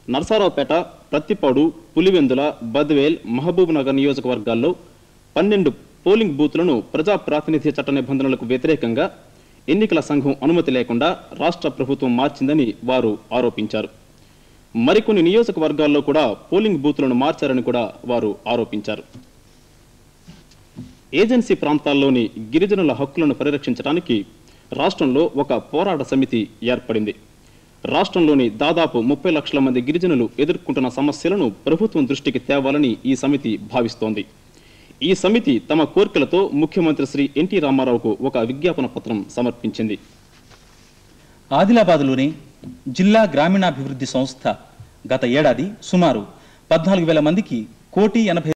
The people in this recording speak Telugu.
నర్సారావుపేట ప్రత్తిపాడు పులివెందుల బద్వేల్ మహబూబ్ నగర్ నియోజకవర్గాల్లో పన్నెండు పోలింగ్ బూత్లను ప్రజా ప్రాతినిధ్య చట్ట నిబంధనలకు వ్యతిరేకంగా ఎన్నికల సంఘం అనుమతి లేకుండా రాష్ట్ర ప్రభుత్వం మార్చిందని వారు ఆరోపించారు మరికొన్ని నియోజకవర్గాల్లో కూడా పోలింగ్ బూత్లను మార్చారని కూడా వారు ఆరోపించారు ఏజెన్సీ ప్రాంతాల్లోని గిరిజనుల హక్కులను పరిరక్షించడానికి రాష్ట్రంలో ఒక పోరాట సమితి ఏర్పడింది రాష్ట్రంలోని దాదాపు ముప్పై లక్షల మంది గిరిజనులు ఎదుర్కొంటున్న సమస్యలను ప్రభుత్వం దృష్టికి తేవాలని ఈ సమితి భావిస్తోంది ఈ సమితి తమ కోరికలతో ముఖ్యమంత్రి శ్రీ ఎన్టీ రామారావుకు ఒక విజ్ఞాపన పత్రం సమర్పించింది ఆదిలాబాద్లోని జిల్లా గ్రామీణాభివృద్ధి సంస్థ గత ఏడాది సుమారు పద్నాలుగు వేల మందికి కోటి ఎనభై